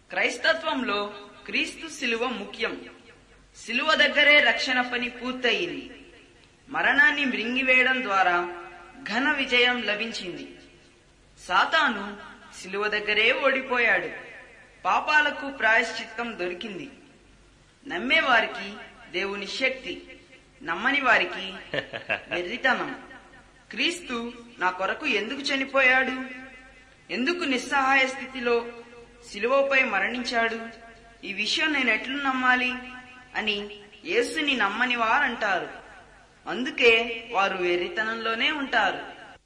క్రైస్తత్వంలో క్రీస్తు శిలువ ముఖ్యం శిలువ దగ్గరే రక్షణ పని పూర్తయింది మరణాన్ని మృంగివేయడం ద్వారా ఘన విజయం లభించింది సాతాను శిలువ దగ్గరే ఓడిపోయాడు పాపాలకు ప్రాయశ్చిత్తం దొరికింది నమ్మేవారికి దేవుని శక్తి నమ్మని వారికి వెర్రితనం క్రీస్తు నా కొరకు ఎందుకు చనిపోయాడు ఎందుకు నిస్సహాయ స్థితిలో శిలువపై మరణించాడు ఈ విషయం నేను ఎట్లు నమ్మాలి అని యేసుని నమ్మని వారంటారు అందుకే వారు వెర్రితనంలోనే ఉంటారు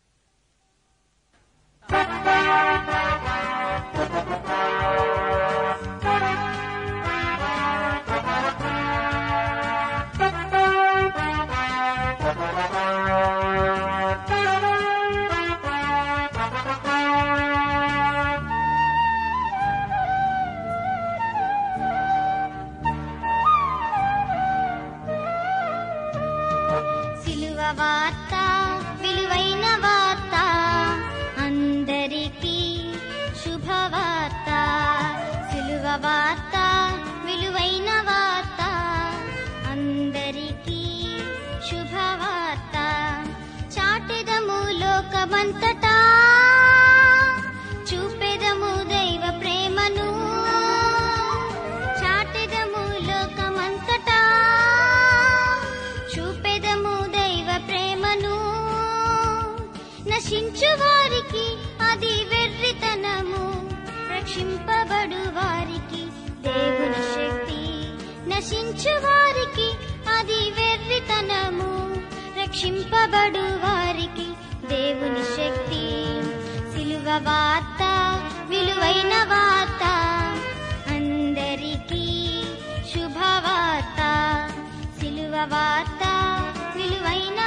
సిలువ వార్త విలువైన వార్త అందరికీ శుభవార్త సిలువ వార్త విలువైన వార్త అందరికీ శుభవార్త చాటెదము లోకమంతటా చూపెదము దైవ ప్రేమను చాటెదము లోకమంతటా చూపెదము దైవ ప్రేమను నశించు వారికి అది వెర్రితనము రక్షింపబడు వారికి దేవుని శక్తి నశించు వారికి అది వెర్రితనము రక్షింపబడు వారికి దేవుని శక్తి సిలువ వార్త విలువైన వార్త అందరికీ శుభవార్త సిలువ వార్త విలువైన